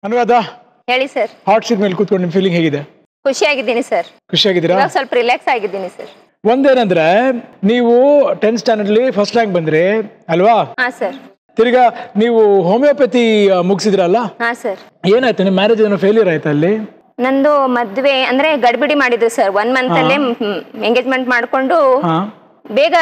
ಅನುರಾಧ ಹೇಳಿ sir hot seat ಮೇಲೆ ಕೂತ್ಕೊಂಡು ನಿಮ್ಮ ಫೀಲಿಂಗ್ ಹೇಗಿದೆ ಖುಷಿಯಾಗಿದ್ದೀನಿ ಸರ್ ಖುಷಿಯಾಗಿದ್ದೀರಾ ಇವಾಗ ಸ್ವಲ್ಪ ರಿಲ್ಯಾಕ್ಸ್ ಆಗಿದ್ದೀನಿ ಸರ್ ಒಂದೇನಂದ್ರೆ ನೀವು ಟೆಂತ್ ಸ್ಟ್ಯಾಂಡರ್ಡ್ಲಿ ಫಸ್ಟ್ ರ್ಯಾಂಕ್ ಬಂದ್ರಿ ಅಲ್ವಾ ಹಾ ಸರ್ ತಿರ್ಗಾ ನೀವು ಹೋಮಿಯೋಪತಿ ಮುಗಿಸಿದ್ರಲ್ಲ ಹಾ ಸರ್ ಏನಾಯ್ತು ನಿಮ್ಮ ಮ್ಯಾರೇಜ್ ಏನೋ ಫೇಲ್ಯೂರ್ ಆಯ್ತಾ ಅಲ್ಲಿ ನಂದು ಮದ್ವೆ ಅಂದ್ರೆ ಗಡ್ಬಿಡಿ ಮಾಡಿದ್ರು ಸರ್ ಒನ್ ಮಂತ್ ಅಲ್ಲೇ ಎಂಗೇಜ್ಮೆಂಟ್ ಮಾಡ್ಕೊಂಡು ಹಾ ಬೇಗ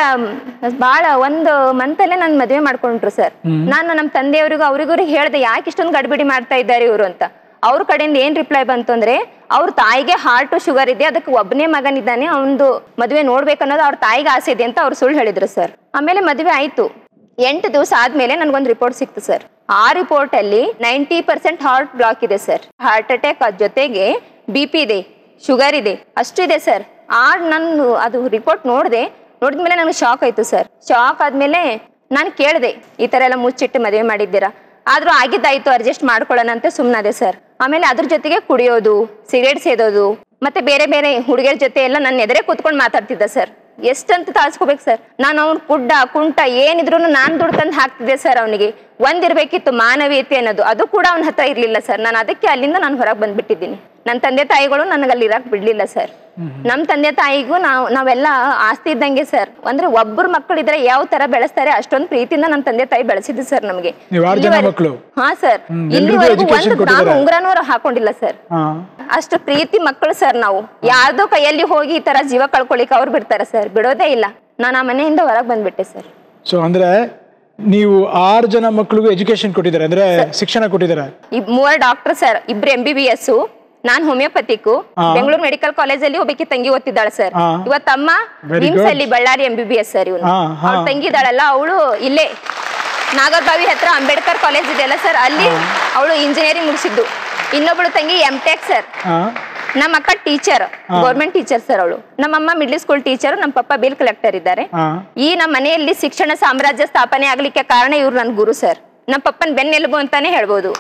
ಬಹಳ ಒಂದು ಮಂತ್ ಅಲ್ಲೇ ನನ್ ಮದ್ವೆ ಮಾಡ್ಕೊಂಡ್ರು ಸರ್ ನಾನು ನಮ್ಮ ತಂದೆಯವರಿಗೂ ಅವ್ರಿಗೂ ಹೇಳ್ದೆ ಯಾಕೆ ಇಷ್ಟೊಂದು ಗಡ್ಬಿಡಿ ಮಾಡ್ತಾ ಇದ್ದಾರೆ ಇವರು ಅಂತ ಅವ್ರ ಕಡೆಯಿಂದ ಏನ್ ರಿಪ್ಲೈ ಬಂತು ಅಂದ್ರೆ ಅವ್ರ ತಾಯಿಗೆ ಹಾರ್ಟ್ ಶುಗರ್ ಇದೆ ಅದಕ್ಕೆ ಒಬ್ಬನೇ ಮಗನಿದ್ದಾನೆ ಅವನದು ಮದುವೆ ನೋಡ್ಬೇಕನ್ನೋದು ಅವ್ರ ತಾಯಿಗೆ ಆಸೆ ಇದೆ ಅಂತ ಅವ್ರು ಸುಳ್ಳು ಹೇಳಿದ್ರು ಸರ್ ಆಮೇಲೆ ಮದುವೆ ಆಯ್ತು ಎಂಟು ದಿವಸ ಆದ್ಮೇಲೆ ನನ್ಗೊಂದು ರಿಪೋರ್ಟ್ ಸಿಕ್ತು ಸರ್ ಆ ರಿಪೋರ್ಟ್ ಅಲ್ಲಿ ನೈಂಟಿ ಪರ್ಸೆಂಟ್ ಹಾರ್ಟ್ ಬ್ಲಾಕ್ ಇದೆ ಸರ್ ಹಾರ್ಟ್ ಅಟ್ಯಾಕ್ ಜೊತೆಗೆ ಬಿ ಪಿ ಇದೆ ಶುಗರ್ ಇದೆ ಅಷ್ಟು ಇದೆ ಸರ್ ಆ ನಾನು ಅದು ರಿಪೋರ್ಟ್ ನೋಡಿದೆ ನೋಡಿದ್ಮೇಲೆ ನನಗೆ ಶಾಕ್ ಆಯ್ತು ಸರ್ ಶಾಕ್ ಆದ್ಮೇಲೆ ನಾನು ಕೇಳಿದೆ ಈ ತರ ಎಲ್ಲ ಮುಚ್ಚಿಟ್ಟು ಮದುವೆ ಮಾಡಿದ್ದೀರಾ ಆದ್ರೂ ಆಗಿದ್ದಾಯ್ತು ಅಡ್ಜಸ್ಟ್ ಮಾಡ್ಕೊಳ್ಳೋಣ ಅಂತ ಸುಮ್ಮನಾದೆ ಸರ್ ಆಮೇಲೆ ಅದ್ರ ಜೊತೆಗೆ ಕುಡಿಯೋದು ಸಿಗರೇಟ್ ಸೇದೋದು ಮತ್ತೆ ಬೇರೆ ಬೇರೆ ಹುಡುಗಿಯರ ಜೊತೆ ಎಲ್ಲ ನನ್ನ ಎದುರೇ ಕೂತ್ಕೊಂಡು ಮಾತಾಡ್ತಿದ್ದ ಸರ್ ಎಷ್ಟಂತ ತಾಳ್ಸ್ಕೋಬೇಕು ಸರ್ ನಾನು ಅವ್ನ ಕುಡ್ಡ ಕುಂಟ ಏನಿದ್ರು ನಾನ್ ದುಡ್ಡು ತಂದು ಹಾಕ್ತಿದ್ದೆ ಸರ್ ಅವನಿಗೆ ಒಂದಿರ್ಬೇಕಿತ್ತು ಮಾನವೀಯತೆ ಅನ್ನೋದು ಅದು ಕೂಡ ಅವನ ಹತ್ರ ಇರ್ಲಿಲ್ಲ ಸರ್ ನಾನು ಅದಕ್ಕೆ ಅಲ್ಲಿಂದ ನಾನು ಹೊರಗೆ ಬಂದ್ಬಿಟ್ಟಿದ್ದೀನಿ ನನ್ನ ತಂದೆ ತಾಯಿಗಳು ನನಗೆ ಅಲ್ಲಿ ಇರಕ್ ಬಿಡ್ಲಿಲ್ಲ ಸರ್ ನಮ್ಮ ತಂದೆ ತಾಯಿಗೂ ನಾವು ನಾವೆಲ್ಲ ಆಸ್ತಿ ಇದ್ದಂಗೆ ಸರ್ ಅಂದ್ರೆ ಒಬ್ಬರು ಮಕ್ಕಳಿದ್ರೆ ಯಾವ ತರ ಬೆಳೆಸ್ತಾರೆ ಅಷ್ಟೊಂದು ಪ್ರೀತಿಯಿಂದ ನನ್ನ ತಂದೆ ತಾಯಿ ಬೆಳೆಸಿದ್ರು ಸರ್ ನಮಗೆ ನೀವು ಆರು ಜನ ಮಕ್ಕಳು ಹಾ ಸರ್ ಹ್ಮ್, ಎಲ್ರಿಗೂ ಇಲ್ಲಿವರೆಗೂ education ಒಂದು ಗ್ರಾಮ್ ಕೊಟ್ಟಿದ್ದಾರೆ. ಉಂಗ್ರನೂ ಅವ್ರು ಹಾಕೊಂಡಿಲ್ಲ ಸರ್ ಹಾ ಅಷ್ಟು ಪ್ರೀತಿ ಮಕ್ಕಳು ಸರ್ ನಾವು ಯಾರ್ದೋ ಕೈಯಲ್ಲಿ ಹೋಗಿ ಈ ತರ ಜೀವ ಕಳ್ಕೊಳಿಕ್ ಅವ್ರು ಬಿಡ್ತಾರೆ ಸರ್ ಬಿಡೋದೇ ಇಲ್ಲ ನಾನು ಆ ಮನೆಯಿಂದ ಹೊರಗೆ ಬಂದ್ಬಿಟ್ಟೆ ಸರ್ ಸೊ ಅಂದ್ರೆ ನೀವು ಆರು ಜನ ಮಕ್ಕಳಿಗೂ ಎಜುಕೇಶನ್ ಕೊಟ್ಟಿದ್ದಾರೆ ಅಂದ್ರೆ ಶಿಕ್ಷಣ ಕೊಟ್ಟಿದ್ದಾರೆ ಈ ಮೂವರು ಡಾಕ್ಟರ್ ಸರ್ ಇಬ್ರು ಎಂ ಬಿ ಬಿ ಎಸ್ ನಾನ್ ಹೋಮಿಯೋಪತಿಕ್ ಬೆಂಗಳೂರು ಮೆಡಿಕಲ್ ಕಾಲೇಜಲ್ಲಿ ಒಬ್ಬಕ್ಕೆ ತಂಗಿ ಓದ್ತಿದ್ದಾಳೆ ಸರ್ ಹಾ. ಇವತ್ತಮ್ಮ Very ವಿಮ್ಸ್ good. ಅಲ್ಲಿ Ballari M B B S sir ಇವನು ಹಾ, ಹಾ. ಅವ್ಳ ತಂಗಿ ಇದ್ದಾಳಲ್ಲ ಅವಳು ಇಲ್ಲೇ ನಾಗರ್ಬಾವಿ ಹತ್ರ ಅಂಬೇಡ್ಕರ್ ಕಾಲೇಜ್ ಇದೆಯಲ್ಲ ಸರ್ ಅಲ್ಲಿ ಅವಳು ಇಂಜಿನಿಯರಿಂಗ್ ಮುಗಿಸಿದ್ದು ಇನ್ನೊಬ್ಳು ತಂಗಿ ಎಂ ಟೆಕ್ ಸರ್ ಹಾ ನಮ್ಮ ಅಕ್ಕ ಟೀಚರ್ ಗೌರ್ಮೆಂಟ್ ಟೀಚರ್ ಸರ್ ಅವಳು ನಮ್ಮಮ್ಮ ಮಿಡ್ಲ್ ಸ್ಕೂಲ್ ಟೀಚರ್ ನಮ್ಮ ಪಪ್ಪ ಬಿಲ್ ಕಲೆಕ್ಟರ್ ಇದ್ದಾರೆ ಹಾ ಈ ನಮ್ಮ ಮನೆಯಲ್ಲಿ ಶಿಕ್ಷಣ ಸಾಮ್ರಾಜ್ಯ ಸ್ಥಾಪನೆ ಆಗ್ಲಿಕ್ಕೆ ಕಾರಣ ಇವ್ರು ನನ್ನ ಗುರು ಸರ್ ನಮ್ಮ ಪಪ್ಪನ ಬೆನ್ನೆಲುಬು ಅಂತಾನೆ ಹೇಳ್ಬೋದು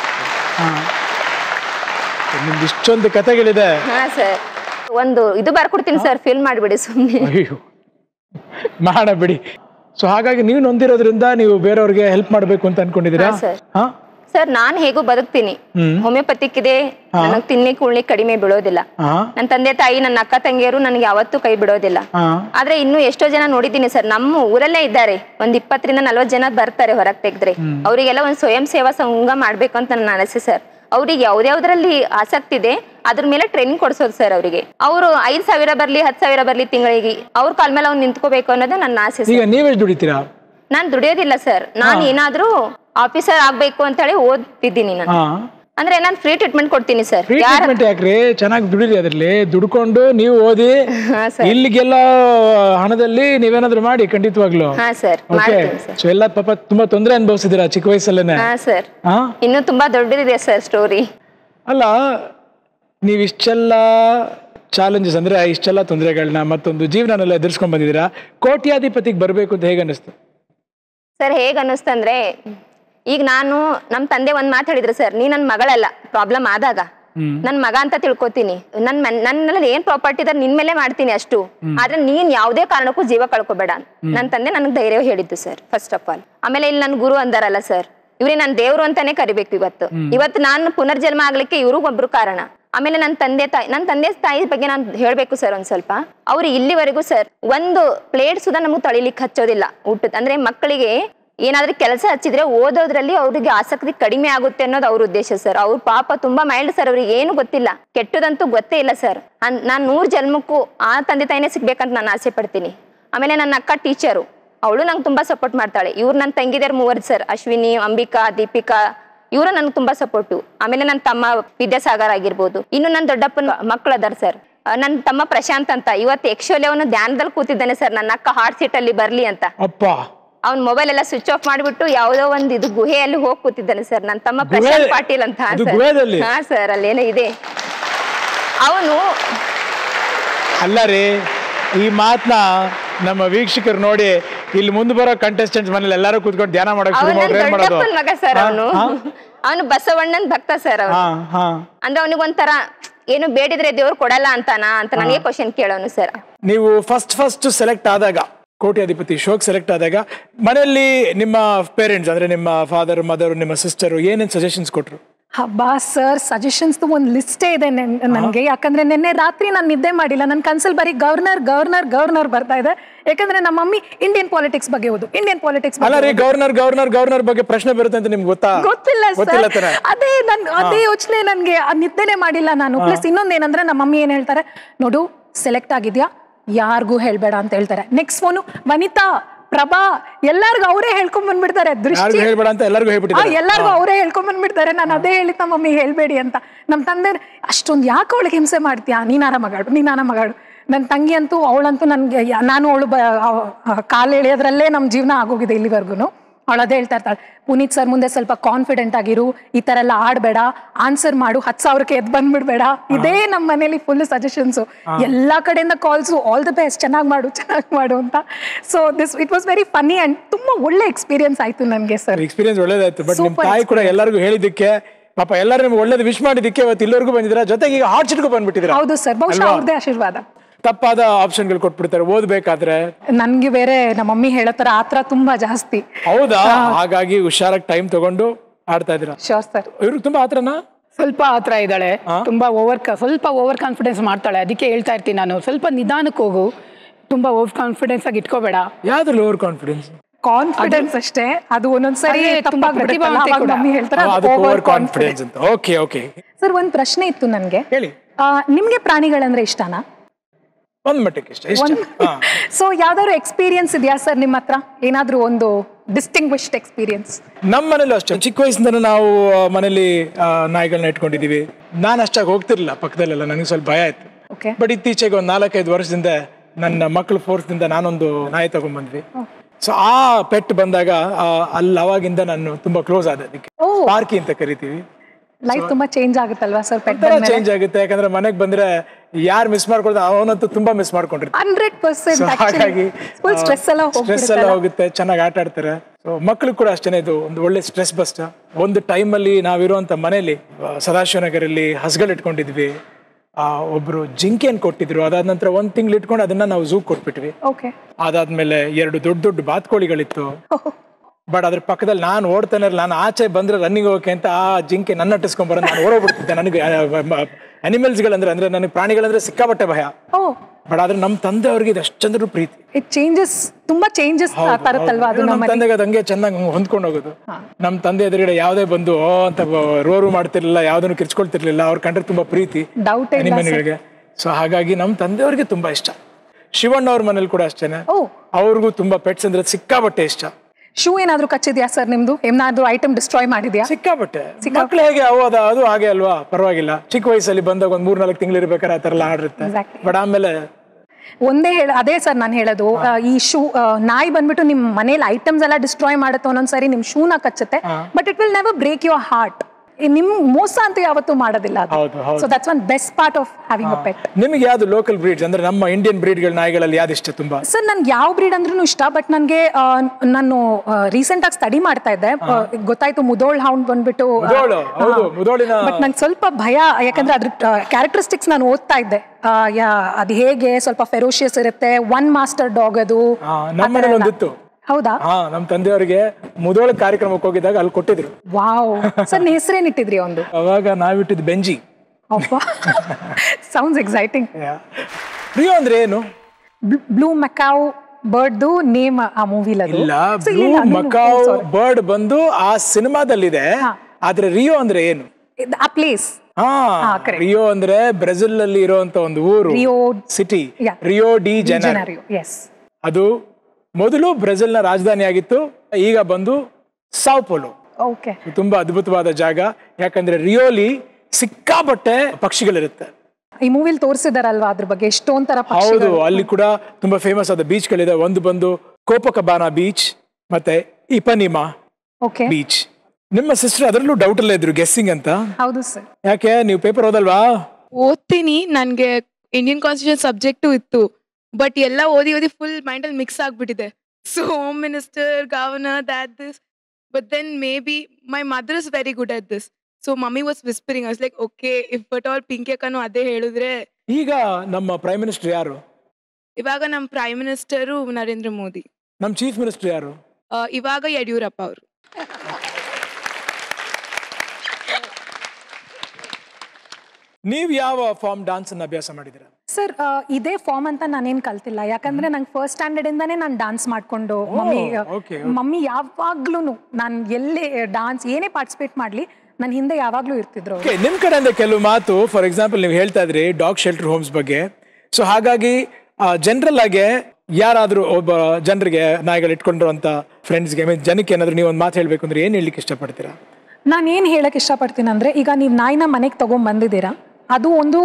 ಹಾ ನಿಮ್ದು ಇಷ್ಟೊಂದು ಕಥೆಗಳಿದೆ ಹಾ ಸರ್ ಒಂದು ಇದು ಬರ್ಕೊಡ್ತೀನಿ ಸರ್ ಫಿಲ್ ಮಾಡಿಬಿಡಿ ಸುಮ್ಮನೆ ಅಯ್ಯೋ ಮಾಡ ಬಿಡಿ ಸೊ ಹಾಗಾಗಿ ನೀವು ನೊಂದಿರೋದ್ರಿಂದ ನೀವು ಬೇರೆಯವ್ರಿಗೆ ಹೆಲ್ಪ್ ಮಾಡಬೇಕು ಅಂತ ಅನ್ಕೊಂಡಿದ್ದೀರಾ ಹಾ, sir. ಹಾ ಸರ್ ನಾನ್ ಹೇಗೂ ಬದುಕ್ತೀನಿ ಹ್ಮ್. ಹೋಮಿಯೋಪತಿಕ್ ಇದೆ ನನಗ್ ತಿನ್ಲಿಕ್ಕೆ ಉಳ್ಲಿಕ್ಕೆ ಕಡಿಮೆ ಬಿಡೋದಿಲ್ಲ ಹಾ ನನ್ನ ತಂದೆ ತಾಯಿ ನನ್ನ ಅಕ್ಕ ತಂಗಿಯರು ನನಗೆ ಯಾವತ್ತೂ ಕೈ ಬಿಡೋದಿಲ್ಲ ಹಾ ಆದ್ರೆ ಇನ್ನು ಎಷ್ಟೋ ಜನ ನೋಡಿದ್ದೀನಿ ಸರ್ ನಮ್ಮ ಊರಲ್ಲೇ ಇದ್ದಾರೆ ಒಂದ್ ಇಪ್ಪತ್ತರಿಂದ ನಲ್ವತ್ತು ಜನ ಬರ್ತಾರೆ ಹೊರಗೆ ತೆಗೆದ್ರೆ ಅವರಿಗೆಲ್ಲ ಒಂದು ಸ್ವಯಂ ಸೇವಾ ಸಂಘ ಮಾಡ್ಬೇಕು ಅಂತ ನನ್ನ ಅನಿಸೆ ಸರ್ ಅವ್ರಿಗೆ ಯಾವ್ದ್ಯಾವ್ದ್ರಲ್ಲಿ ಆಸಕ್ತಿ ಇದೆ ಅದ್ರ ಮೇಲೆ ಟ್ರೈನಿಂಗ್ ಕೊಡ್ಸೋದು ಸರ್ ಅವರಿಗೆ ಅವರು ಐದ್ ಸಾವಿರ ಬರ್ಲಿ ಹತ್ತು ಸಾವಿರ ಬರ್ಲಿ ತಿಂಗಳಿಗೆ ಅವ್ರ ಕಾಲ್ ಮೇಲೆ ಅವ್ನು ನಿಂತ್ಕೋಬೇಕು ಅನ್ನೋದು ನನ್ನ ಆಸೆ ಸರ್ ಈಗ ನೀವೆಷ್ಟು ದುಡಿತೀರಾ ನಾನ್ ದುಡಿಯೋದಿಲ್ಲ ಸರ್ ನಾನು ಏನಾದ್ರೂ ಆಫೀಸರ್ ಆಗ್ಬೇಕು ಅಂತ ಹೇಳಿ ಓದ್ತಿದ್ದೀನಿ ನಾನು ಹಾ ಅಂದ್ರೆ ನಾನು ಫ್ರೀ ಟ್ರೀಟ್ಮೆಂಟ್ ಕೊಡ್ತೀನಿ ಸರ್ ಫ್ರೀ ಟ್ರೀಟ್ಮೆಂಟ್ ಯಾಕ್ರಿ ಚೆನ್ನಾಗಿ ದುಡಿರಿ ಅದ್ರಲ್ಲಿ ದುಡ್ಕೊಂಡು ನೀವು ಓದಿ ಹಾ ಸರ್ ಇಲ್ಲಿಗೆಲ್ಲ ಹಣದಲ್ಲಿ ನೀವೇನಾದ್ರೂ ಮಾಡಿ ಖಂಡಿತವಾಗ್ಲು ಹಾ ಸರ್ ಓಕೆ ಮಾಡ್ತೀನಿ ಸರ್ ಸೊ ಎಲ್ಲ ಪಾಪ ತುಂಬಾ ತೊಂದರೆ ಅನುಭವಿಸಿದಿರಾ ಚಿಕ್ಕ ವಯಸ್ಸಲ್ಲೇನೆ ಹಾ ಸರ್ ಹಾ ಇನ್ನು ತುಂಬಾ ದೊಡ್ಡದಿದೆ ಸರ್ ಸ್ಟೋರಿ ಅಲ್ಲ ನೀವು ಇಷ್ಟೆಲ್ಲ ಚಾಲೆಂಜಸ್ ಅಂದ್ರೆ ಇಷ್ಟೆಲ್ಲ ತೊಂದರೆಗಳನ್ನ ಮತ್ತೊಂದು ಜೀವನನೆಲ್ಲ ಎದುರಿಸ್ಕೊಂಡ್ ಬಂದಿದ್ದೀರಾ ಕೋಟ್ಯಾಧಿಪತಿಗೆ ಬರಬೇಕು ಅಂತ ಹೇಗೆ ಅನ್ನಿಸ್ತು ಸರ್ ಹೇಗ್ ಅನ್ನಿಸ್ತಂದ್ರೆ ಈಗ ನಾನು ನಮ್ ತಂದೆ ಒಂದ್ ಮಾತು ಹೇಳಿದ್ರು ಸರ್ ನೀ ನನ್ ಮಗಳಲ್ಲ ಪ್ರಾಬ್ಲಮ್ ಆದಾಗ ಹ್ಮ್ ನನ್ ಮಗ ಅಂತ ತಿಳ್ಕೊತೀನಿ ನನ್ ಮನ್- ನನ್ನಲ್ಲಿ ಏನ್ ಪ್ರಾಪರ್ಟಿ ಇದೆ ನಿನ್ ಮೇಲೆ ಮಾಡ್ತೀನಿ ಅಷ್ಟು ಆದ್ರೆ ನೀನ್ ಯಾವ್ದೇ ಕಾರಣಕ್ಕೂ ಜೀವ ಕಳ್ಕೊಬೇಡ ನನ್ ತಂದೆ ನನಗ್ ಧೈರ್ಯ ಹೇಳಿದ್ದು ಸರ್ ಫಸ್ಟ್ ಆಫ್ ಆಲ್ ಆಮೇಲೆ ಇಲ್ಲಿ ನನ್ ಗುರು ಅಂದಾರಲ್ಲ ಸರ್ ಇವ್ರಿಗೆ ನನ್ ದೇವ್ರು ಅಂತಾನೆ ಕರಿಬೇಕು ಇವತ್ತು ಇವತ್ತು ನಾನು ಪುನರ್ಜನ್ಮ ಆಗ್ಲಿಕ್ಕೆ ಇವ್ರು ಒಬ್ರು ಕಾರಣ ಆಮೇಲೆ ನನ್ನ ತಂದೆ ತಾಯಿ ನನ್ನ ತಂದೆ ತಾಯಿ ಬಗ್ಗೆ ನಾನು ಹೇಳ್ಬೇಕು ಸರ್ ಒಂದ್ ಸ್ವಲ್ಪ ಅವ್ರು ಇಲ್ಲಿವರೆಗೂ ಸರ್ ಒಂದು ಪ್ಲೇಟ್ ಸುಧಾ ನಮಗೆ ತೊಳಿಲಿಕ್ಕೆ ಹಚ್ಚೋದಿಲ್ಲ ಊಟದ ಅಂದ್ರೆ ಮಕ್ಕಳಿಗೆ ಏನಾದ್ರೂ ಕೆಲಸ ಹಚ್ಚಿದ್ರೆ ಓದೋದ್ರಲ್ಲಿ ಅವ್ರಿಗೆ ಆಸಕ್ತಿ ಕಡಿಮೆ ಆಗುತ್ತೆ ಅನ್ನೋದು ಅವ್ರ ಉದ್ದೇಶ ಸರ್ ಅವ್ರ ಪಾಪ ತುಂಬಾ ಮೈಲ್ಡ್ ಸರ್ ಅವ್ರಿಗೆ ಏನು ಗೊತ್ತಿಲ್ಲ ಕೆಟ್ಟದಂತೂ ಗೊತ್ತೇ ಇಲ್ಲ ಸರ್ ನಾನ್ ನೂರ್ ಜನ್ಮಕ್ಕೂ ಆ ತಂದೆ ತಾಯಿನೇ ಸಿಗ್ಬೇಕಂತ ನಾನು ಆಸೆ ಪಡ್ತೀನಿ ಆಮೇಲೆ ನನ್ನ ಅಕ್ಕ ಟೀಚರು ಅವಳು ನಂಗೆ ತುಂಬಾ ಸಪೋರ್ಟ್ ಮಾಡ್ತಾಳೆ ಇವ್ರು ನನ್ನ ತಂಗಿದಾರ್ ಮೂವರು ಸರ್ ಅಶ್ವಿನಿ ಅಂಬಿಕಾ ದೀಪಿಕಾ ಇವರು ನನ್ಗೆ ತುಂಬಾ ಸಪೋರ್ಟು ಆಮೇಲೆ ನನ್ನ ತಮ್ಮ ವಿದ್ಯಾಸಾಗರ್ ಆಗಿರ್ಬೋದು ಇನ್ನು ನನ್ನ ದೊಡ್ಡಪ್ಪನ ಮಕ್ಕಳು ಅದಾರ ಸರ್ ನನ್ನ ತಮ್ಮ ಪ್ರಶಾಂತ್ ಅಂತ ಇವತ್ತು ಆಕ್ಚುಲಿ ಅವನು ಧ್ಯಾನದಲ್ಲಿ ಕೂತಿದ್ದಾನೆ ಸರ್ ನನ್ನ ಅಕ್ಕ ಹಾರ್ಟ್ ಸೀಟ್ ಅಲ್ಲಿ ಬರ್ಲಿ ಅಂತ ಅಪ್ಪ ಅವ್ನ ಮೊಬೈಲ್ ಎಲ್ಲ ಸ್ವಿಚ್ ಆಫ್ ಮಾಡಿಬಿಟ್ಟು ಯಾವುದೋ ಒಂದು ಇದು ಗುಹೆಯಲ್ಲಿ ಹೋಗಿ ಕೂತಿದ್ದಾನೆ ಸರ್ ನನ್ನ ತಮ್ಮ ಪ್ರಶಾಂತ್ ಗುಹೆ? ಪಾಟೀಲ್ ಅಂತ ಹಾ ಅದು ಸರ್ ಗುಹೆದಲ್ಲಿ? ಹಾ ಸರ್ ಅಲ್ಲೇನೋ ಇದೆ ಅವನು ಅಲ್ಲ ರೀ ಈ ಮಾತನ್ನ ನಮ್ಮ ವೀಕ್ಷಕರು ನೋಡಿ ಇಲ್ಲಿ ಮುಂದೆ ಬರೋ ಕಂಟೆಸ್ಟೆಂಟ್ಸ್ ಮನೇಲಿ ಎಲ್ಲರೂ ಕೂತ್ಕೊಂಡು ಧ್ಯಾನ ಮಾಡಕ್ ಶುರು ಅವನ ಮಾಡ್ರೆ ಏನ್ ಮಾಡೋದು ದೊಡ್ಡಪ್ಪನ ಮಗ ಸರ್ ಹಾ, ಅವನು ಹಾ, ಅವನು ಬಸವಣ್ಣನ್ ಭಕ್ತ ಸರ್ ಅವನು ಹಾ ಹಾ ಅಂದ್ರೆ ಅವನಿಗೆ ಒಂಥರ ಏನು ಬೇಡಿದ್ರೆ ದೇವ್ರು ಕೊಡಲ್ಲ ಅಂತಾನ ಅಂತ ನನಗೆ ಕ್ವಶನ್ ಕೇಳೋನು ಸರ್ ನೀವು ಫಸ್ಟ್ ಫಸ್ಟ್ ಸೆಲೆಕ್ಟ್ ಆದಾಗ ಕೋಟ್ಯಾಧಿಪತಿ ಶೋಕ್ ಸೆಲೆಕ್ಟ್ ಆದಾಗ ಮನೆಯಲ್ಲಿ ನಿಮ್ಮ ಪೇರೆಂಟ್ಸ್ ಅಂದ್ರೆ ನಿಮ್ಮ ಫಾದರ್ ಮದರ್ ನಿಮ್ಮ ಸಿಸ್ಟರ್ ಏನೇನ್ ಸಜೆಷನ್ಸ್ ಕೊಟ್ರು ಹಬ್ಬಾ ಸರ್ ಸಜೆಷನ್ಸ್ ಒಂದು ಲಿಸ್ಟೇ ಇದೆ ನನಗೆ ಯಾಕಂದ್ರೆ ನಿನ್ನೆ ರಾತ್ರಿ ನಾನು ನಿದ್ದೆ ಮಾಡಿಲ್ಲ ನನ್ನ ಕನ್ಸಲ್ಲಿ ಬರೀ ಗವರ್ನರ್ ಗವರ್ನರ್ ಗವರ್ನರ್ ಬರ್ತಾ ಇದೆ ಯಾಕಂದ್ರೆ ನಮ್ಮ ಮಮ್ಮಿ ಇಂಡಿಯನ್ ಪಾಲಿಟಿಕ್ಸ್ ಬಗ್ಗೆ ಓದು ಇಂಡಿಯನ್ ಪಾಲಿಟಿಕ್ಸ್ ಅಲ್ಲ ರೀ ಗವರ್ನರ್ ಗವರ್ನರ್ ಗವರ್ನರ್ ಬಗ್ಗೆ ಪ್ರಶ್ನೆ ಬರುತ್ತೆ ಅಂತ ನಿಮ್ಗೆ ಗೊತ್ತಾ ಗೊತ್ತಿಲ್ಲ ಗೊತ್ತಿಲ್ಲ ಸರ್ ತಾನೆ ಅದೇ ನನ್ ಅದೇ ಯೋಚನೆ ನನ್ಗೆ ಆ ನಿದ್ದೆನೆ ಮಾಡಿಲ್ಲ ನಾನು ಪ್ಲಸ್ ಇನ್ನೊಂದೇನಂದ್ರೆ ನಮ್ಮ ಮಮ್ಮಿ ಏನ್ ಹೇಳ್ತಾರೆ ನೋಡು ಸೆಲೆಕ್ಟ್ ಆಗಿದ್ಯಾ ಯಾರಿಗೂ ಹೇಳ್ಬೇಡ ಅಂತ ಹೇಳ್ತಾರೆ ನೆಕ್ಸ್ಟ್ ಫೋನು ವನಿತಾ ಪ್ರಭಾ ಎಲ್ಲಾರ್ಗು ಅವರೇ ಹೇಳ್ಕೊಂಡ್ ಬಂದ್ಬಿಡ್ತಾರೆ ದೃಷ್ಟಿ ಯಾರಿಗೂ ಹೇಳ್ಬೇಡ ಅಂತ ಎಲ್ಲರಿಗೂ ಆ, ಹೇಳ್ಬಿಟ್ಟಿದ್ದಾರೆ ಎಲ್ಲಾರ್ಗು ಅವರೇ ಹೇಳ್ಕೊಂಡ್ ಬಂದ್ಬಿಡ್ತಾರೆ ನಾನು ಅದೇ ಹೇಳಿದ್ ನಮ್ಮ ಮಮ್ಮಿ ಹೇಳ್ಬೇಡಿ ಅಂತ ನಮ್ಮ ತಂದೆ ಅಷ್ಟೊಂದು ಯಾಕೆ ಅವಳಿಗೆ ಹಿಂಸೆ ಮಾಡ್ತೀಯಾ ನೀನಾರ ಮಗಾಡು ನೀನಾರ ಮಗಾಡು ನನ್ನ ತಂಗಿ ಅಂತೂ ಅವಳಂತೂ ನನ್ಗೆ ಯಾ- ನಾನು ಅವಳು ಕಾಲು ಎಳೆಯೋದ್ರಲ್ಲೇ ನಮ್ಮ ಜೀವನ ಆಗೋಗಿದೆ ಇಲ್ಲಿವರೆಗೂ ಅವಳು ಅದೇ ಹೇಳ್ತಾ ಇರ್ತಾಳೆ ಪುನೀತ್ ಸರ್ ಮುಂದೆ ಸ್ವಲ್ಪ ಕಾನ್ಫಿಡೆಂಟ್ ಆಗಿರು ಈ ತರ ಎಲ್ಲ ಆಡ್ಬೇಡ ಆನ್ಸರ್ ಮಾಡು ಹತ್ತು ಸಾವಿರಕ್ಕೆ ಎದ್ ಬಂದ್ಬಿಡ್ಬೇಡ ಇದೇ ನಮ್ಮ ಮನೇಲಿ ಫುಲ್ ಸಜೆಷನ್ಸ್ ಎಲ್ಲಾ ಕಡೆಯಿಂದ ಕಾಲ್ಸು ಆಲ್ ದ ಬೆಸ್ಟ್ ಚೆನ್ನಾಗಿ ಮಾಡು ಚೆನ್ನಾಗಿ ಮಾಡು ಅಂತ so this it was very funny and ತುಂಬಾ ಒಳ್ಳೆ ಎಕ್ಸ್ಪೀರಿಯನ್ಸ್ ಆಯ್ತು ನನಗೆ ಸರ್ ಎಕ್ಸ್ಪೀರಿಯನ್ಸ್ ಒಳ್ಳೇದಾಯ್ತು ಬಟ್ ನಿಮ್ Super ತಾಯಿ ಕೂಡ ಎಲ್ಲರಿಗೂ ಹೇಳಿದ್ದಕ್ಕೆ ಪಾಪ ಎಲ್ಲರೂ ನಿಮ್ಗೆ ಒಳ್ಳೇದು ವಿಶ್ ಮಾಡಿದ್ದಕ್ಕೆ ಇವತ್ತು ಇಲ್ಲವರೆಗೂ ಬಂದಿದ್ದೀರಾ ಜೊತೆಗೆ ಈಗ ಹಾಟ್ ಸಿಟ್ಗೂ ಬಂದ್ಬಿಟ್ಟಿದ್ದೀರಾ ಹೌದು ಸರ್ ಬಹುಶಃ ಅಲ್ವಾ? ಅವ್ರದ್ದೇ ಆಶೀರ್ವಾದ ತಪ್ಪಾದ ಆಪ್ಷನ್ಗಳು ಕೊಟ್ಬಿಡ್ತಾರೆ ಓದ್ಬೇಕಾದ್ರೆ ನನ್ಗೆ ಬೇರೆ ನಮ್ಮ ಮಮ್ಮಿ ಹೇಳೋ ತರ ಆತರ ತುಂಬಾ ಜಾಸ್ತಿ ಹೌದಾ ಹಾಗಾಗಿ ಹುಷಾರಾಗಿ ಟೈಮ್ ತಗೊಂಡು ಆಡ್ತಾ ಇದ್ದೀರಾ ಶೋರ್ ಸರ್ ಇವ್ರಿಗೆ ತುಂಬಾ ಆತ್ರನಾ ಸ್ವಲ್ಪ ಹತ್ರ ಇದ್ದಾಳೆ ತುಂಬಾ ಓವರ್ ಸ್ವಲ್ಪ ಓವರ್ ಕಾನ್ಫಿಡೆನ್ಸ್ ಮಾಡ್ತಾಳೆ ಅದಕ್ಕೆ ಹೇಳ್ತಾ ಇರ್ತೀನಿ ನಾನು ಸ್ವಲ್ಪ ನಿಧಾನಕ್ಕೆ ಹೋಗು ತುಂಬಾ ಓವರ್ ಕಾನ್ಫಿಡೆನ್ಸ್ ಆಗಿ ಇಟ್ಕೋಬೇಡ ಯಾವ್ದು ಲೋವರ್ ಕಾನ್ಫಿಡೆನ್ಸ್ ಕಾನ್ಫಿಡೆನ್ಸ್ ಅಷ್ಟೇ ಅದು ಒಂದೊಂದ್ಸರಿ ಅದೇ ತುಂಬಾ ಪ್ರತಿಭಾವಂತೆ ಕೂಡ. ಮಮ್ಮಿ ಹೇಳ್ತಾರೆ ಅದು ಓವರ್ ಕಾನ್ಫಿಡೆನ್ಸ್ ಅಂತ ಓಕೆ ಓಕೆ ಸರ್ ಒಂದ್ ಪ್ರಶ್ನೆ ಇತ್ತು ನನ್ಗೆ ಹೇಳಿ ಆ, ನಿಮ್ಗೆ ಪ್ರಾಣಿಗಳಂದ್ರೆ ಇಷ್ಟನಾ ಒಂದ್ ಮಟ್ಟಕ್ಕೆ ಇಷ್ಟ ಇಷ್ಟ ಹಾ. ಸೊ ಯಾವ್ದಾದ್ರು ಎಕ್ಸ್ಪೀರಿಯನ್ಸ್ ಇದೆಯಾ ಸರ್ ನಿಮ್ಮ ಹತ್ರ ಏನಾದ್ರೂ ಒಂದು ಡಿಸ್ಟಿಂಗ್ವಿಶ್ಡ್ ಎಕ್ಸ್ಪೀರಿಯನ್ಸ್ ನಮ್ಮ ಮನೇಲೂ ಅಷ್ಟೇ ಚಿಕ್ಕ ವಯಸ್ಸಿಂದ ನಾವು ಆ, ಮನೇಲಿ ಆ, ನಾಯಿಗಳನ್ನ ಇಟ್ಕೊಂಡಿದೀವಿ ನಾನು ಅಷ್ಟಾಗಿ ಹೋಗ್ತಿರ್ಲಿಲ್ಲ ಪಕ್ಕದಲ್ಲೆಲ್ಲ ನನಗೆ ಸ್ವಲ್ಪ ಭಯ ಆಯ್ತು ಓಕೆ ಬಟ್ ಇತ್ತೀಚೆಗೆ ಒಂದು ನಾಲ್ಕೈದು ವರ್ಷದಿಂದ ನನ್ನ ಮಕ್ಕಳ ಫೋರ್ಸ್ದಿಂದ ನಾನೊಂದು ನಾಯಿ ತಗೊಂಡ್ಬಂದ್ವಿ ಸೊ ಆ ಪೆಟ್ ಬಂದಾಗ ಆ, ಅಲ್ಲಿ ಅವಾಗಿಂದ ನಾನು ತುಂಬಾ ಕ್ಲೋಸ್ ಆದ ಅದಕ್ಕೆ ಓ. ಪಾರ್ಕಿ ಅಂತ ಕರಿತೀವಿ ಲೈಫ್ ತುಂಬಾ ಚೇಂಜ್ ಆಗುತ್ತಲ್ವಾ ಸರ್ ಪೆಟ್ ಒಂಥರ ಚೇಂಜ್ ಆಗುತ್ತೆ ಯಾಕಂದ್ರೆ ಮನೆಗೆ ಬಂದ್ರೆ ಯಾರು ಮಿಸ್ ಮಾಡ್ಕೊಳ್ತಾರೆ ಅವನಂತೂ ತುಂಬಾ ಮಿಸ್ ಮಾಡ್ಕೊಂಡಿರ್ತಾರೆ ಹಂಡ್ರೆಡ್ ಪರ್ಸೆಂಟ್ So ಹಾಗಾಗಿ ಫುಲ್ ಸ್ಟ್ರೆಸ್ ಎಲ್ಲ ಸ್ಟ್ರೆಸ್ ಎಲ್ಲ ಹೋಗುತ್ತೆ ಚೆನ್ನಾಗಿ ಆಟ ಆಡ್ತಾರೆ ಸೊ ಮಕ್ಕಳು ಕೂಡ ಅಷ್ಟೇನೆ ಇದು ಒಂದು ಒಳ್ಳೆ ಸ್ಟ್ರೆಸ್ ಬಸ್ಟ್ ಒಂದು ಟೈಮಲ್ಲಿ ನಾವಿರುವಂತ ಮನೇಲಿ ಆ, ಸದಾಶಿವನಗರಲ್ಲಿ ಹಸ್ಗಳು ಇಟ್ಕೊಂಡಿದ್ವಿ ಆ, ಒಬ್ರು ಜಿಂಕೆನ್ ಕೊಟ್ಟಿದ್ರು ಅದಾದ ನಂತರ ಒಂದ್ ತಿಂಗಳು ಇಟ್ಕೊಂಡು ಅದನ್ನ ನಾವು ಝೂ ಕೊಟ್ಬಿಟ್ವಿ ಓಕೆ ಅದಾದ್ಮೇಲೆ ಎರಡು ದೊಡ್ಡ ದೊಡ್ಡ ಬಾತ್ಕೋಳಿಗಳಿತ್ತು ಬಟ್ ಅದ್ರ ಪಕ್ಕದಲ್ಲಿ ನಾನು ಓಡ್ತಾನೆ ಇರಲ್ಲ ನಾನು ಆಚೆ ಬಂದ್ರೆ ರನ್ನಿಂಗ್ ಹೋಗಕ್ಕೆ ಅಂತ ಆ ಜಿಂಕೆ ನನ್ನ ಅಟ್ಟಿಸ್ಕೊಂಡ್ ಬರೋದು ನಾನು ಓಡೋಗ್ಬಿಡ್ತಿದ್ದೆ ನನಗೆ ಅನಿಮಲ್ಸ್ಗಳಂದ್ರೆ ಅಂದ್ರೆ ನನಗೆ ಪ್ರಾಣಿಗಳಂದ್ರೆ ಸಿಕ್ಕಾಪಟ್ಟೆ ಭಯ ಓ ಬಟ್ ಆದ್ರೆ ನಮ್ಮ ತಂದೆ ಅವ್ರಿಗೆ ಇದು ಅಷ್ಟಂದ್ರೂ ಪ್ರೀತಿ ಇಟ್ ಚೇಂಜಸ್ ತುಂಬಾ ಚೇಂಜಸ್ ತರುತ್ತಲ್ವಾ ಅದು ನಮ್ಮ ನಮ್ಮ ತಂದೆಗೆ ಅದು ಹಂಗೆ ಚೆನ್ನಾಗಿ ಹೊಂದ್ಕೊಂಡು ಹೋಗೋದು ನಮ್ಮ ತಂದೆ ಎದುರುಗಡೆ ಯಾವುದೇ ಬಂದು ಓ ಅಂತ ರೋರು ಮಾಡ್ತಿರ್ಲಿಲ್ಲ ಯಾವ್ದನ್ನು ಕಿರ್ಚ್ಕೊಳ್ತಿರ್ಲಿಲ್ಲ ಅವ್ರ ಕಂಡ್ರೆ ತುಂಬಾ ಪ್ರೀತಿ ಡೌಟ್ ಇಲ್ಲ ಅನಿಮಲ್ಗಳಿಗೆ ಸೊ ಹಾಗಾಗಿ ನಮ್ಮ ತಂದೆಯವ್ರಿಗೆ ತುಂಬಾ ಇಷ್ಟ ಶಿವಣ್ಣ ಅವ್ರ ಮನೇಲಿ ಕೂಡ ಅಷ್ಟೇನೆ ಓ ಅವ್ರಿಗೂ ತುಂಬಾ ಪೆಟ್ಸ್ ಅಂದ್ರೆ ಸಿಕ್ಕಾಪಟ್ಟೆ ಇಷ್ಟ ಶೂ ಏನಾದ್ರೂ ಕಚ್ಚಿದ್ಯಾ ಸರ್ ನಿಮ್ದು ಏನಾದ್ರೂ ಐಟಮ್ ಡಿಸ್ಟ್ರಾಯ್ ಮಾಡಿದ್ಯಾ ಸಿಕ್ಕಾಪಟ್ಟೆ ಮಕ್ಳು ಹೇಗೆ ಅವು ಅದ ಅದು ಹಾಗೆ ಅಲ್ವಾ ಪರವಾಗಿಲ್ಲ ಚಿಕ್ಕ ವಯಸ್ಸಲ್ಲಿ ಬಂದಾಗ ಒಂದ್ ಮೂರ್ನಾಲ್ಕು ತಿಂಗಳು ಇರ್ಬೇಕಾದ್ರೆ ಆ ತರ ಎಲ್ಲ ಆಡಿರುತ್ತೆ Exactly. ಬಟ್ ಆಮೇಲೆ ಒಂದೇ ಹೇಳ ಅದೇ ಸರ್ ನಾನು ಹೇಳೋದು ಆ, ಈ ಶೂ ನಾಯಿ ಬಂದ್ಬಿಟ್ಟು ನಿಮ್ ಮನೇಲಿ ಐಟಮ್ಸ್ ಎಲ್ಲ ಡಿಸ್ಟ್ರಾಯ್ ಮಾಡುತ್ತೆ ಒಂದೊಂದ್ಸರಿ ನಿಮ್ ಶೂನ ಕಚ್ಚುತ್ತೆ but it will never break your heart ನಿಮ್ ಮೋಸ ಅಂತೂ ಯಾವತ್ತೂ ಮಾಡೋದಿಲ್ಲ ಹೌದು, ಹೌದು. So that's one best part of having a pet ನಿಮ್ಗೆ ಯಾವ್ದು ಲೋಕಲ್ ಬ್ರೀಡ್ಸ್ ಅಂದ್ರೆ ನಮ್ಮ ಇಂಡಿಯನ್ ಬ್ರೀಡ್ಗಳ ನಾಯಿಗಳಲ್ಲಿ ಯಾವ್ದು ಇಷ್ಟ ತುಂಬಾ ಸರ್ ನನ್ಗೆ ಯಾವ ಬ್ರೀಡ್ ಅಂದ್ರೂ ಇಷ್ಟ ಬಟ್ ನನಗೆ ನಾನು ರೀಸೆಂಟ್ ಆಗಿ ಸ್ಟಡಿ ಮಾಡ್ತಾ ಇದ್ದೆ ಆ, ಗೊತ್ತಾಯ್ತು ಮುದೋಳ್ ಹೌಂಡ್ ಬಂದ್ಬಿಟ್ಟು ಮುದೋಳು, ಹೌದು, ಮುದೋಳಿನ- ಬಟ್ ನಂಗೆ ಸ್ವಲ್ಪ ಭಯ ಯಾಕಂದ್ರೆ ಅದ್ರ ಕ್ಯಾರೆಕ್ಟರಿಸ್ಟಿಕ್ಸ್ ನಾನು ಓದ್ತಾ ಇದ್ದೆ ಆ, ಯಾ- ಅದು ಹೇಗೆ ಸ್ವಲ್ಪ ಫೆರೋಷಿಯಸ್ ಇರುತ್ತೆ ಒನ್ ಮಾಸ್ಟರ್ ಡಾಗ್ ಅದು ಹಾ, ನಮ್ಮ ಮನೇಲಿ ಒಂದಿತ್ತು ಹೌದಾ ಹಾ ನಮ್ಮ ತಂದೆಯವರಿಗೆ ಮುದೋಳ ಕಾರ್ಯಕ್ರಮಕ್ಕೆ ಹೋಗಿದ್ದಾಗ ಅಲ್ಲಿ ಕೊಟ್ಟಿದ್ರು ವಾವ್ ಸರ್ ನಿಮ್ಮ ಹೆಸರೇನಿಟ್ಟಿದ್ರಿ ಒಂದು ಅವಾಗ ನಾವಿಟ್ಟಿದ್ದು ಬೆಂಜಿ ಅಪ್ಪ ಸೌಂಡ್ಸ್ ಎಕ್ಸೈಟಿಂಗ್ ಪ್ರಿಯೋ ಅಂದ್ರೆ ಏನು ಬ್ಲೂ ಮಕಾವ್ ಬರ್ಡ್ದು ನೇಮ್ ಆ ಮೂವಿಲ್ ಅದು ಇಲ್ಲ So, ಇಲ್ಲ, ಬ್ಲೂ ಇಲ್ಲ, ಅದು- ಮಕಾವ್ sorry. ಬರ್ಡ್ ಬಂದು ಆ ಸಿನಿಮಾದಲ್ಲಿದೆ ಆದ್ರೆ ರಿಯೋ ಅಂದ್ರೆ ಏನು ಇದು- ಆ ಪ್ಲೇಸ್ ಹಾ correct. ರಿಯೋ ಅಂದ್ರೆ ಬ್ರೆಜಿಲ್ ಅಲ್ಲಿ ಇರುವಂತ ಒಂದು ಊರು Rio city Yeah. Rio de Janeiro Janeiro yes ಅದು ಮೊದಲು ಬ್ರೆಜಿಲ್ನ ರಾಜಧಾನಿ ಆಗಿತ್ತು ಈಗ ಬಂದು ಸಾವ್ಪೋಲೋ ಓಕೆ ತುಂಬಾ ಅದ್ಭುತವಾದ ಜಾಗ ಯಾಕಂದ್ರೆ ರಿಯೋಲಿ ಸಿಕ್ಕಾಪಟ್ಟೆ ಪಕ್ಷಿಗಳಿರುತ್ತೆ ಈ ಮೂವಿಲ್ ತೋರಿಸಿದಾರಲ್ವಾ ಅದ್ರ ಬಗ್ಗೆ ಎಷ್ಟೊಂದ್ ತರ ಹೌದು ಪಕ್ಷಿಗಳು ಅಲ್ಲಿ ಕೂಡ ತುಂಬಾ ಫೇಮಸ್ ಆದ ಬೀಚ್ಗಳಿದೆ ಒಂದು ಬಂದು ಕೋಪಕಬಾನ ಬೀಚ್ ಮತ್ತೆ ಇಪನಿಮಾ ಓಕೆ ಬೀಚ್ ನಿಮ್ಮ ಸಿಸ್ಟರ್ ಅದರಲ್ಲೂ ಡೌಟ್ ಅಲ್ಲೇ ಇದ್ರು ಗೆಸ್ಸಿಂಗ್ ಅಂತ ಹೌದು ಸರ್ ಯಾಕೆ ನೀವು ಪೇಪರ್ ಓದಲ್ವಾ ಓದ್ತೀನಿ ನನಗೆ ಇಂಡಿಯನ್ ಕಾನ್ಸ್ಟಿಟ್ಯೂಷನ್ ಸಬ್ಜೆಕ್ಟು ಇತ್ತು ಬಟ್ ಎಲ್ಲ ಓದಿ ಓದಿ ಫುಲ್ ಮೈಂಡಲ್ಲಿ ಮಿಕ್ಸ್ ಆಗ್ಬಿಟ್ಟಿದೆ so home minister governor that this but then maybe my mother is very good at this so mummy was whispering us like okay if but all Pinky ಅಕ್ಕನು ಅದೇ ಹೇಳಿದ್ರೆ ಈಗ ನಮ್ಮ ಪ್ರೈಮ್ ಮಿನಿಸ್ಟರ್ ಯಾರು ಇವಾಗ ನಮ್ಮ ಪ್ರೈಮ್ ಮಿನಿಸ್ಟರು ನರೇಂದ್ರ ಮೋದಿ ನಮ್ಮ chief minister ಯಾರು ಆ, ಇವಾಗ ಯಡಿಯೂರಪ್ಪ ಅವರು ನೀವು ಯಾವ ಫಾರ್ಮ್ ಡಾನ್ಸ್ ಅನ್ನ ಅಭ್ಯಾಸ ಮಾಡಿದ್ದೀರಾ ಸರ್ ಇದೇ ಫಾರ್ಮ್ ಅಂತ ನಾನೇನ್ ಕಲ್ತಿಲ್ಲ ಯಾಕಂದ್ರೆ ನಂಗೆ ಫಸ್ಟ್ ಸ್ಟ್ಯಾಂಡರ್ಡ್ ಇಂದಾನೇ ನಾನು ಡಾನ್ಸ್ ಮಾಡ್ಕೊಂಡು ಮಮ್ಮಿ okay, ಮಮ್ಮಿ ಯಾವಾಗ್ಲೂ ನಾನು ಎಲ್ಲೇ ಡಾನ್ಸ್ ಏನೇ ಪಾರ್ಟಿಸಿಪೇಟ್ ಮಾಡ್ಲಿ ನನ್ನ ಹಿಂದೆ ಯಾವಾಗ್ಲೂ ಇರ್ತಿದ್ರು ಅವ್ರು. ಓಕೆ ನಿಮ್ ಕಡೆಯಿಂದ ಕೆಲವು ಮಾತು ಫಾರ್ ಎಕ್ಸಾಂಪಲ್ ನೀವು ಹೇಳ್ತಾ ಇದ್ರಿ ಡಾಗ್ ಶೆಲ್ಟರ್ ಹೋಮ್ಸ್ ಬಗ್ಗೆ ಸೊ ಹಾಗಾಗಿ ಜನರಲ್ ಆಗಿ ಯಾರಾದ್ರೂ ಒಬ್ಬ ಜನರಿಗೆ ನಾಯಿಗಳು ಇಟ್ಕೊಂಡಿರುವಂತ ಫ್ರೆಂಡ್ಸ್ಗೆ ಜನಕ್ಕೆ ಏನಾದ್ರು ನೀವು ಒಂದು ಮಾತು ಹೇಳ್ಬೇಕು ಅಂದ್ರೆ ಏನ್ ಹೇಳಲಿಕ್ಕೆ ಇಷ್ಟಪಡ್ತೀರಾ ನಾನು ಏನು ಹೇಳಕ್ ಇಷ್ಟಪಡ್ತೀನಿ ಅಂದ್ರೆ ಈಗ ನೀವು ನಾಯಿನ ಮನೆಗೆ ತಗೊಂಡ್ ಬಂದಿದ್ದೀರಾ ಅದು ಒಂದು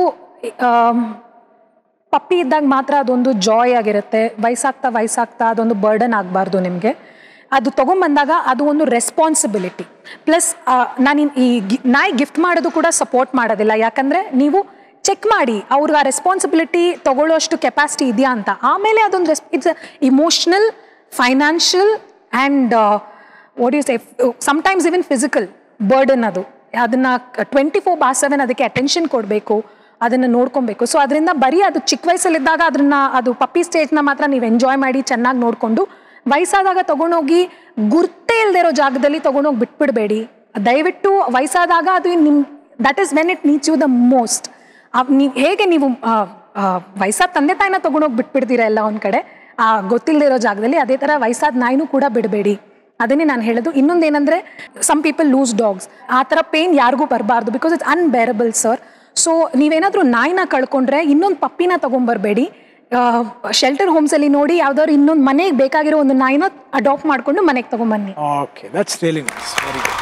ಪಪ್ಪಿ ಇದ್ದಾಗ ಮಾತ್ರ ಅದೊಂದು ಜಾಯ್ ಆಗಿರುತ್ತೆ ವಯಸ್ಸಾಗ್ತಾ ವಯಸ್ಸಾಗ್ತಾ ಅದೊಂದು ಬರ್ಡನ್ ಆಗಬಾರ್ದು ನಿಮಗೆ ಅದು ತಗೊಂಬಂದಾಗ ಅದು ಒಂದು ರೆಸ್ಪಾನ್ಸಿಬಿಲಿಟಿ ಪ್ಲಸ್ ನಾನು ಈ ಗಿ- ನಾಯಿ ಗಿಫ್ಟ್ ಮಾಡೋದು ಕೂಡ ಸಪೋರ್ಟ್ ಮಾಡೋದಿಲ್ಲ ಯಾಕಂದ್ರೆ ನೀವು ಚೆಕ್ ಮಾಡಿ ಅವ್ರಿಗೆ ಆ ರೆಸ್ಪಾನ್ಸಿಬಿಲಿಟಿ ತಗೊಳ್ಳೋಷ್ಟು ಕೆಪಾಸಿಟಿ ಇದೆಯಾ ಅಂತ ಆಮೇಲೆ ಅದೊಂದು ರೆಸ್ it's emotional financial and what you say sometimes even physical burden ಅದು ಅದನ್ನ ಟ್ವೆಂಟಿ ಫೋರ್ ಬಾರ್ ಸೆವೆನ್ ಅದಕ್ಕೆ ಅಟೆನ್ಷನ್ ಕೊಡಬೇಕು ಅದನ್ನ ನೋಡ್ಕೊಬೇಕು ಸೊ ಅದರಿಂದ ಬರೀ ಅದು ಚಿಕ್ಕ ವಯಸ್ಸಲ್ಲಿದ್ದಾಗ ಅದನ್ನ ಅದು ಪಪ್ಪಿ ಸ್ಟೇಜ್ನ ಮಾತ್ರ ನೀವು ಎಂಜಾಯ್ ಮಾಡಿ ಚೆನ್ನಾಗಿ ನೋಡಿಕೊಂಡು ವಯಸ್ಸಾದಾಗ ತಗೊಂಡೋಗಿ ಗುರ್ತೇ ಇಲ್ಲದೆ ಇರೋ ಜಾಗದಲ್ಲಿ ತಗೊಂಡೋಗಿ ಬಿಟ್ಬಿಡಬೇಡಿ ದಯವಿಟ್ಟು ವಯಸ್ಸಾದಾಗ ಅದು ನಿಮ್ that is when it needs you the most ನೀವು ಹೇಗೆ ನೀವು ಆ, ಆ, ವಯಸ್ಸಾದ ತಂದೆ ತಾಯಿನ ತಗೊಂಡೋಗಿ ಬಿಟ್ಬಿಡ್ತೀರಾ ಎಲ್ಲ ಒಂದ್ ಕಡೆ ಆ ಗೊತ್ತಿಲ್ಲದೆ ಇರೋ ಜಾಗದಲ್ಲಿ ಅದೇ ಥರ ವಯಸ್ಸಾದ ನಾಯಿನೂ ಕೂಡ ಬಿಡಬೇಡಿ ಅದನ್ನೇ ನಾನು ಹೇಳೋದು ಇನ್ನೊಂದೇನೆಂದ್ರೆ ಸಮ್ ಪೀಪಲ್ ಲೂಸ್ ಡಾಗ್ಸ್ ಆ ಥರ ಪೇನ್ ಯಾರಿಗೂ ಬರಬಾರ್ದು because it's unbearable sir so ನೀವೇನಾದರೂ ನಾಯಿನ ಕಳ್ಕೊಂಡ್ರೆ ಇನ್ನೊಂದು ಪಪ್ಪಿನ ತಗೊಂಬರ್ಬೇಡಿ ಶೆಲ್ಟರ್ ಹೋಮ್ಸಲ್ಲಿ ನೋಡಿ ಯಾವ್ದಾದ್ರು ಇನ್ನೊಂದು ಮನೆಗೆ ಬೇಕಾಗಿರೋ ಒಂದು ನಾಯಿನ ಅಡಾಪ್ಟ್ ಮಾಡ್ಕೊಂಡು ಮನೆಗೆ ತಗೊಂಬನ್ನಿ okay that's really nice very good